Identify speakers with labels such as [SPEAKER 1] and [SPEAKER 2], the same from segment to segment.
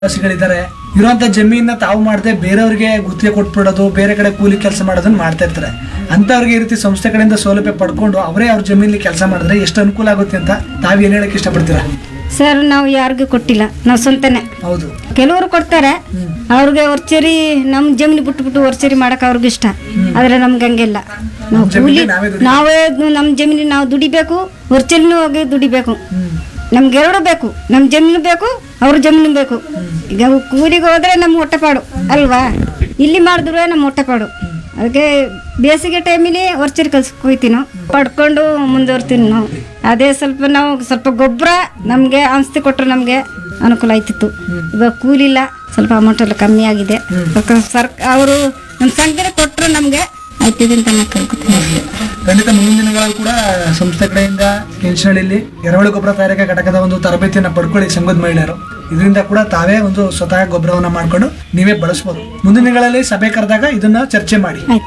[SPEAKER 1] ವಾಸಿಗಳಿದ್ದಾರೆ ಇರುವಂತ ಜಮೀನ ತಾವು ಮಾಡದೆ ಬೇರೆಯವ್ರಿಗೆ ಗುತ್ತಿಗೆ ಕೊಟ್ಬಿಡೋದು ಬೇರೆ ಕಡೆ ಕೂಲಿ ಕೆಲಸ ಮಾಡೋದನ್ನ ಮಾಡ್ತಾ ಇರ್ತಾರೆ ಅಂತವ್ರಿಗೆ ಈ ರೀತಿ ಸಂಸ್ಥೆ ಕಡೆಯಿಂದ ಸೌಲಭ್ಯ ಪಡ್ಕೊಂಡು ಅವರೇ ಅವ್ರ ಜಮೀನಲ್ಲಿ ಕೆಲಸ ಮಾಡಿದ್ರೆ ಎಷ್ಟು ಅನುಕೂಲ ಆಗುತ್ತೆ ಅಂತ ತಾವು ಏನ್ ಹೇಳಕ್ ಇಷ್ಟಪಡ್ತೀರಾ
[SPEAKER 2] ಸರ್ ನಾವು ಯಾರಿಗೂ ಕೊಟ್ಟಿಲ್ಲ ನಾವು ಸ್ವಂತನೇ
[SPEAKER 1] ಹೌದು
[SPEAKER 2] ಕೆಲವರು ಕೊಡ್ತಾರೆ ಅವ್ರಿಗೆ ವರ್ಚರಿ ನಮ್ಮ ಜಮೀನು ಬಿಟ್ಟು ಬಿಟ್ಟು ವರ್ಚರಿ ಮಾಡಕ್ ಅವ್ರಿಗೆ ಇಷ್ಟ ಆದ್ರೆ ನಮ್ಗೆ ಹಂಗಿಲ್ಲ ನಾವು
[SPEAKER 1] ಜಮೀನಿಗೆ
[SPEAKER 2] ಕೂಲಿ
[SPEAKER 1] ನಾವೇ ದುಡಿ-
[SPEAKER 2] ನಾವೇ ನಮ್ಮ ಜಮೀನಿಗೆ ನಾವು ದುಡಿಬೇಕು ವರ್ಚರಿನೂ ಹೋಗಿ ದುಡಿಬೇಕು
[SPEAKER 1] ಹ್ಮ್
[SPEAKER 2] ನಮ್ಗೆ ಎರಡು ಬೇಕು ನಮ್ಮ ಜಮೀನು ಬೇಕು ಅವ್ರ ಜಮೀನು ಬೇಕು ಈಗ ಕೂಲಿಗೆ ಹೋದ್ರೆ ನಮ್ಮ ಹೊಟ್ಟೆಪಾಡು ಅಲ್ವಾ ಇಲ್ಲಿ ಮಾಡಿದ್ರೆ ನಮ್ಮ ಹೊಟ್ಟೆಪಾಡು ಅದಕ್ಕೆ ಬೇಸಿಗೆ ಟೈಮಲ್ಲಿ ವರ್ಚರಿ ಕಲ್ಸಕ್ಕೆ ಹೋಗ್ತೀವಿ ನಾವು ಪಡ್ಕೊಂಡು ಮುಂದುವರ್ತೀವಿ ನಾವು ಅದೇ ಸ್ವಲ್ಪ ನಾವು ಸ್ವಲ್ಪ ಗೊಬ್ಬರ ನಮಗೆ ಔಷಧಿ ಕೊಟ್ಟರೆ ನಮಗೆ ಅನುಕೂಲ ಆಯ್ತಿತ್ತು ಇವಾಗ ಕೂಲಿ ಇಲ್ಲ ಸ್ವಲ್ಪ ಅಮೌಂಟ್ ಎಲ್ಲ ಕಮ್ಮಿ ಆಗಿದೆ ಸರ್ಕ ಅವರು ನಮ್ಮ ಸಂಘನೆ ಕೊಟ್ಟರು ನಮಗೆ ಆಯ್ತಿದೆ ಅಂತ ನಾನು ಕೇಳ್ಕೊತೀನಿ
[SPEAKER 1] ಖಂಡಿತ ಮುಂದಿನ ದಿನಗಳಲ್ಲಿ ಕೂಡ ಸಂಸ್ಥೆ ಕಡೆಯಿಂದ ಕೆಂಚನಹಳ್ಳಿಯಲ್ಲಿ ಎರೆಹುಳು ಗೊಬ್ಬರ ತಯಾರಿಕಾ ಘಟಕದ ಒಂದು ತರಬೇತಿಯನ್ನು ಪಡ್ಕೊಳ್ಳಿ ಸಂಘದ ಮಹಿಳೆಯರು ಇದರಿಂದ ಕೂಡ ತಾವೇ ಒಂದು ಸ್ವತಃ ಗೊಬ್ಬರವನ್ನ ಮಾಡ್ಕೊಂಡು ನೀವೇ ಬಳಸ್ಬೋದು ಮುಂದಿನ ದಿನಗಳಲ್ಲಿ ಸಭೆ ಕರೆದಾಗ ಇದನ್ನ ಚರ್ಚೆ ಮಾಡಿ
[SPEAKER 2] ಆಯ್ತು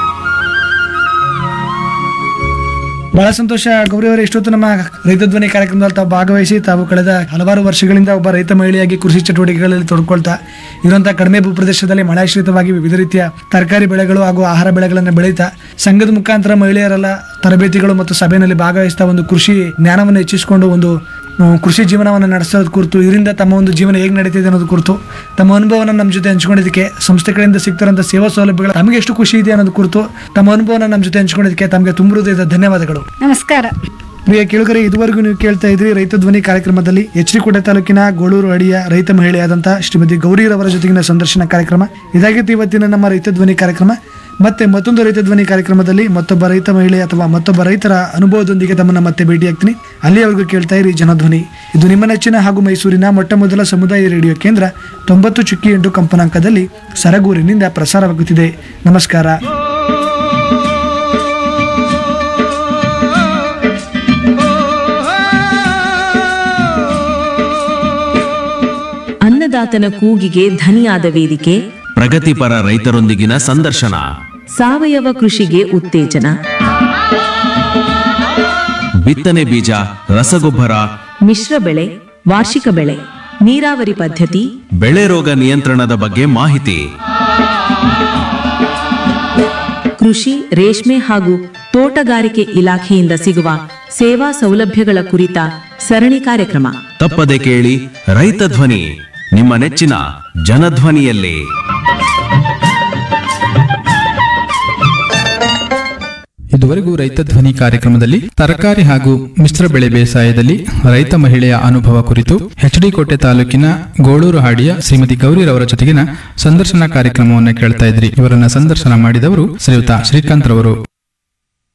[SPEAKER 1] ಬಹಳ ಸಂತೋಷ ಗೌರಿ ಅವರೇ ಇಷ್ಟೊತ್ತು ನಮ್ಮ ರೈತ ಧ್ವನಿ ಕಾರ್ಯಕ್ರಮದಲ್ಲಿ ತಾವು ಭಾಗವಹಿಸಿ ತಾವು ಕಳೆದ ಹಲವಾರು ವರ್ಷಗಳಿಂದ ಒಬ್ಬ ರೈತ ಮಹಿಳೆಯಾಗಿ ಕೃಷಿ ಚಟುವಟಿಕೆಗಳಲ್ಲಿ ತೊಡ್ಕೊಳ್ತಾ ಇರುವಂತಹ ಕಡಿಮೆ ಭೂಪ್ರದೇಶದಲ್ಲಿ ಮಳೆಶ್ರಿತವಾಗಿ ವಿವಿಧ ರೀತಿಯ ತರಕಾರಿ ಬೆಳೆಗಳು ಹಾಗೂ ಆಹಾರ ಬೆಳೆಗಳನ್ನು ಬೆಳೀತಾ ಸಂಘದ ಮುಖಾಂತರ ಮಹಿಳೆಯರೆಲ್ಲ ತರಬೇತಿಗಳು ಮತ್ತು ಸಭೆಯಲ್ಲಿ ಭಾಗವಹಿಸ್ತಾ ಒಂದು ಕೃಷಿ ಜ್ಞಾನವನ್ನು ಹೆಚ್ಚಿಸಿಕೊಂಡು ಒಂದು ಆ, ಕೃಷಿ ಜೀವನವನ್ನು ನಡೆಸೋದು ಕುರಿತು ಇದರಿಂದ ತಮ್ಮ ಒಂದು ಜೀವನ ಹೇಗೆ ನಡೀತಿದೆ ಅನ್ನೋದು ಕುರಿತು ತಮ್ಮ ಅನುಭವನ ನಮ್ಮ ಜೊತೆ ಹಂಚ್ಕೊಂಡಿದ್ದಕ್ಕೆ ಸಂಸ್ಥೆ ಕಡೆಯಿಂದ ಸಿಗ್ತಿರೋಂಥ ಸೇವಾ ಸೌಲಭ್ಯಗಳು ತಮಗೆ ಎಷ್ಟು ಖುಷಿ ಇದೆ ಅನ್ನೋದು ಕುರಿತು ತಮ್ಮ ಅನುಭವನ ನಮ್ಮ ಜೊತೆ ಹಂಚ್ಕೊಂಡಿದ್ದಕ್ಕೆ ತಮಗೆ ತುಂಬ ಹೃದಯದ ಧನ್ಯವಾದಗಳು
[SPEAKER 2] ನಮಸ್ಕಾರ
[SPEAKER 1] ಪ್ರಿಯ ಕೇಳುಗರೆ ಇದುವರೆಗೂ ನೀವು ಕೇಳ್ತಾ ಇದ್ರಿ ರೈತ ಧ್ವನಿ ಕಾರ್ಯಕ್ರಮದಲ್ಲಿ ಎಚ್ ಡಿ ಕೋಟೆ ತಾಲೂಕಿನ ಗೋಳೂರು ಅಡಿಯ ರೈತ ಮಹಿಳೆಯಾದಂಥ ಶ್ರೀಮತಿ ಗೌರಿರವರ ಜೊತೆಗಿನ ಸಂದರ್ಶನ ಕಾರ್ಯಕ್ರಮ ಇದಾಗಿತ್ತು ಇವತ್ತಿನ ನಮ್ಮ ರೈತ ಧ್ವನಿ ಕಾರ್ಯಕ್ರಮ ಮತ್ತೆ ಮತ್ತೊಂದು ರೈತ ಧ್ವನಿ ಕಾರ್ಯಕ್ರಮದಲ್ಲಿ ಮತ್ತೊಬ್ಬ ರೈತ ಮಹಿಳೆ ಅಥವಾ ಮತ್ತೊಬ್ಬ ರೈತರ ಅನುಭವದೊಂದಿಗೆ ತಮ್ಮನ್ನ ಮತ್ತೆ ಭೇಟಿಯಾಗ್ತೀನಿ ಅಲ್ಲಿಯವರೆಗೂ ಕೇಳ್ತಾ ಇರಿ ಜನಧ್ವನಿ ಇದು ನಿಮ್ಮ ನೆಚ್ಚಿನ ಹಾಗೂ ಮೈಸೂರಿನ ಮೊಟ್ಟ ಮೊದಲ ಸಮುದಾಯ ರೇಡಿಯೋ ಕೇಂದ್ರ ತೊಂಬತ್ತು ಚುಕ್ಕಿ ಎಂಟು ಕಂಪನಾಂಕದಲ್ಲಿ ಸರಗೂರಿನಿಂದ ಪ್ರಸಾರವಾಗುತ್ತಿದೆ ನಮಸ್ಕಾರ
[SPEAKER 3] ಅನ್ನದಾತನ ಕೂಗಿಗೆ ಧನಿಯಾದ ವೇದಿಕೆ
[SPEAKER 4] ಪ್ರಗತಿಪರ ರೈತರೊಂದಿಗಿನ ಸಂದರ್ಶನ
[SPEAKER 3] ಸಾವಯವ ಕೃಷಿಗೆ ಉತ್ತೇಜನ
[SPEAKER 4] ಬಿತ್ತನೆ ಬೀಜ ರಸಗೊಬ್ಬರ
[SPEAKER 3] ಮಿಶ್ರ ಬೆಳೆ ವಾರ್ಷಿಕ ಬೆಳೆ ನೀರಾವರಿ ಪದ್ಧತಿ
[SPEAKER 4] ಬೆಳೆ ರೋಗ ನಿಯಂತ್ರಣದ ಬಗ್ಗೆ ಮಾಹಿತಿ
[SPEAKER 3] ಕೃಷಿ ರೇಷ್ಮೆ ಹಾಗೂ ತೋಟಗಾರಿಕೆ ಇಲಾಖೆಯಿಂದ ಸಿಗುವ ಸೇವಾ ಸೌಲಭ್ಯಗಳ ಕುರಿತ ಸರಣಿ ಕಾರ್ಯಕ್ರಮ
[SPEAKER 4] ತಪ್ಪದೆ ಕೇಳಿ ರೈತ ಧ್ವನಿ ನಿಮ್ಮ ನೆಚ್ಚಿನ ಜನಧ್ವನಿಯಲ್ಲಿ
[SPEAKER 5] ಇದುವರೆಗೂ ರೈತ ಧ್ವನಿ ಕಾರ್ಯಕ್ರಮದಲ್ಲಿ ತರಕಾರಿ ಹಾಗೂ ಮಿಶ್ರ ಬೆಳೆ ಬೇಸಾಯದಲ್ಲಿ ರೈತ ಮಹಿಳೆಯ ಅನುಭವ ಕುರಿತು ಎಚ್ಡಿ ಕೋಟೆ ತಾಲೂಕಿನ ಗೋಳೂರು ಹಾಡಿಯ ಶ್ರೀಮತಿ ಗೌರಿರವರ ಜೊತೆಗಿನ ಸಂದರ್ಶನ ಕಾರ್ಯಕ್ರಮವನ್ನು ಕೇಳ್ತಾ ಇದ್ರಿ ಇವರನ್ನ ಸಂದರ್ಶನ ಮಾಡಿದವರು ಶ್ರೀಯುತ ಶ್ರೀಕಾಂತ್ ರವರು